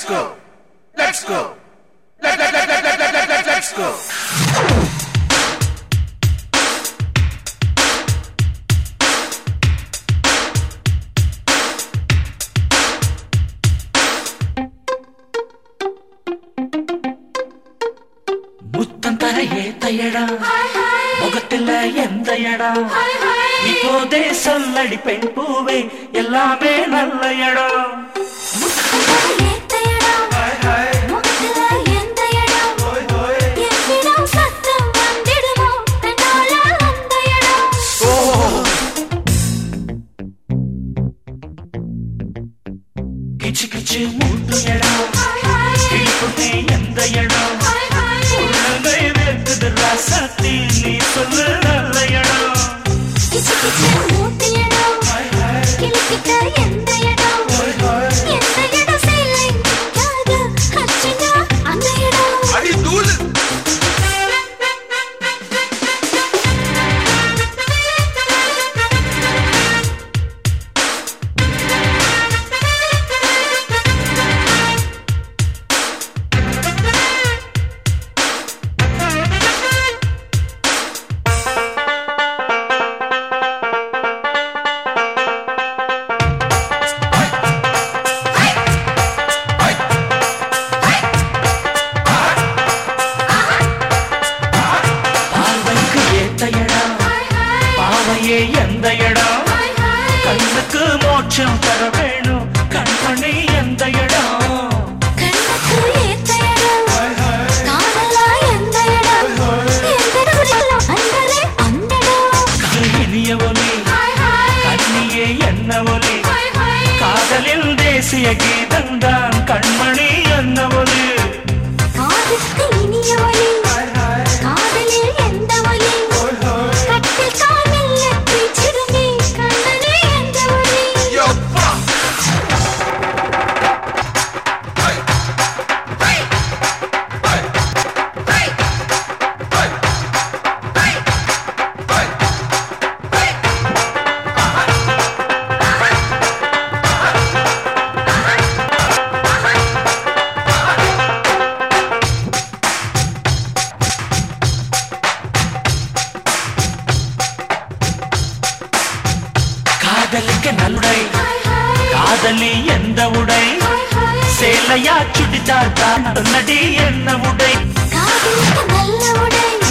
Let's go. Let's go. Let, let, let, let, let, let, let, let, let's go. முத்தம் தர ஏத்த இடம் முகத்துல எந்த இடம் இப்போதே சொல்லடி பெண் பூவே எல்லாமே நல்ல இடம் ஏத்த இடம் முகத்துல எந்த இடம் எவ்விடம் சத்தம் வந்திடுமோ தன்னால அந்த இடம் கிச்சு கிச்சு மூட்டு இடம் கிழிப்புட்டே எந்த இடம் உள்ளங்கை வேர்க்குது ராசாத்தி நீ சொல்லு நல்ல இடம் கிச்சு கிச்சு மூட்டு இடம் கிளிக்கிட்ட எந்த இடம் எந்த இடம் சேலை நிக்காது அர்ச்சனா அந்த இடம் அடி தூளு பார்வைக்கு ஏத்த இடம் பாவையே எந்த இடம் கண்ணுக்கு மோட்சம் தர வேணும் கண்மணி எந்த இடம் கண்ணுக்கு ஏத்த இடம் காதலா எந்த இடம் எந்த இடம் அன்பரே அந்த இடம் இனிய ஒலி கண்ணியே என்ன ஒலி காதலில் தேசிய கீதம்தான் கண்மணி என்ன ஒலி காதுக்கு இனிய ஒலி காதலில் எந்த ஒலி கட்டில் காதல் பேச்சிடுமே கண்ணனே எந்த ஒலி Yo, fuck. Hey. Hey. Hey. Hey. Hey. Hey. Hey. Hey. காதலுக்கு நல்லுடை காதலி எந்த உடை சேலையா சுடிதார் தான் நடி என்ன உடை காதலுக்கு நல்ல உடை